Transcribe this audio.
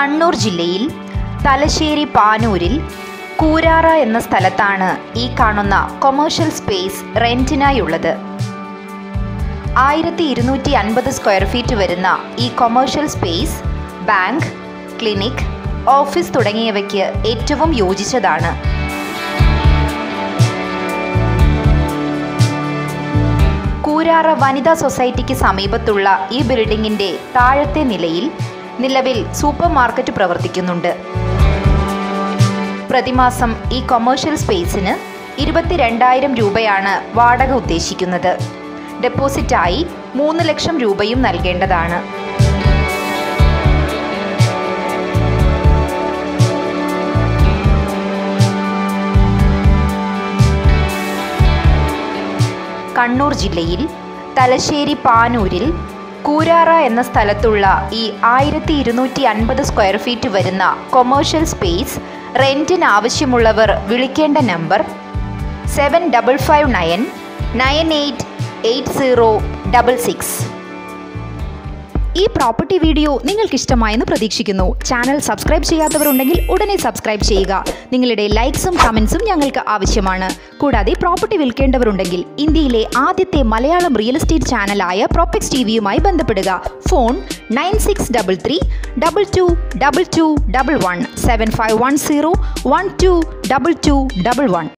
കണ്ണൂർ ജില്ലയിൽ തലശ്ശേരി പാനൂരിൽ കൂരാറ എന്ന സ്ഥലത്താണ് ഈ കാണുന്ന കൊമേഴ്ഷ്യൽ സ്പേസ് റെന്റിനായുള്ളത് ആയിരത്തി ഇരുന്നൂറ്റി അൻപത് സ്ക്വയർ ഫീറ്റ് വരുന്ന ഈ commercial space bank clinic office തുടങ്ങിയവയ്ക്ക് ഏറ്റവും യോജിച്ചതാണ് കൂരാറ വനിതാ സൊസൈറ്റിക്ക് സമീപത്തുള്ള ഈ ബിൽഡിംഗിന്റെ താഴത്തെ നിലയിൽ നിലവിൽ സൂപ്പർ മാർക്കറ്റ് പ്രവർത്തിക്കുന്നുണ്ട് പ്രതിമാസം ഈ കൊമേഴ്ഷ്യൽ സ്പേസിന് ഇരുപത്തിരണ്ടായിരം രൂപയാണ് വാടക ഉദ്ദേശിക്കുന്നത് ഡെപ്പോസിറ്റായി മൂന്ന് ലക്ഷം രൂപയും നൽകേണ്ടതാണ് കണ്ണൂർ ജില്ലയിൽ തലശ്ശേരി പാനൂരിൽ കൂരാറ എന്ന സ്ഥലത്തുള്ള ഈ ആയിരത്തി ഇരുന്നൂറ്റി അൻപത് സ്ക്വയർ ഫീറ്റ് വരുന്ന കൊമേഴ്ഷ്യൽ സ്പേസ് റെൻറ്റിന് ആവശ്യമുള്ളവർ വിളിക്കേണ്ട number seven double five nine nine eight eight zero double six ഈ പ്രോപ്പർട്ടി വീഡിയോ നിങ്ങൾക്ക് ഇഷ്ടമായെന്ന് പ്രതീക്ഷിക്കുന്നു ചാനൽ സബ്സ്ക്രൈബ് ചെയ്യാത്തവരുണ്ടെങ്കിൽ ഉടനെ സബ്സ്ക്രൈബ് ചെയ്യുക നിങ്ങളുടെ ലൈക്സും കമൻസും ഞങ്ങൾക്ക് ആവശ്യമാണ് കൂടാതെ പ്രോപ്പർട്ടി വിൽക്കേണ്ടവരുണ്ടെങ്കിൽ ഇന്ത്യയിലെ ആദ്യത്തെ മലയാളം റിയൽ എസ്റ്റേറ്റ് ചാനലായ പ്രോപ്പക്സ് ടി വിയുമായി ബന്ധപ്പെടുക phone nine six double three double two double two double one seven five one zero one two double two double one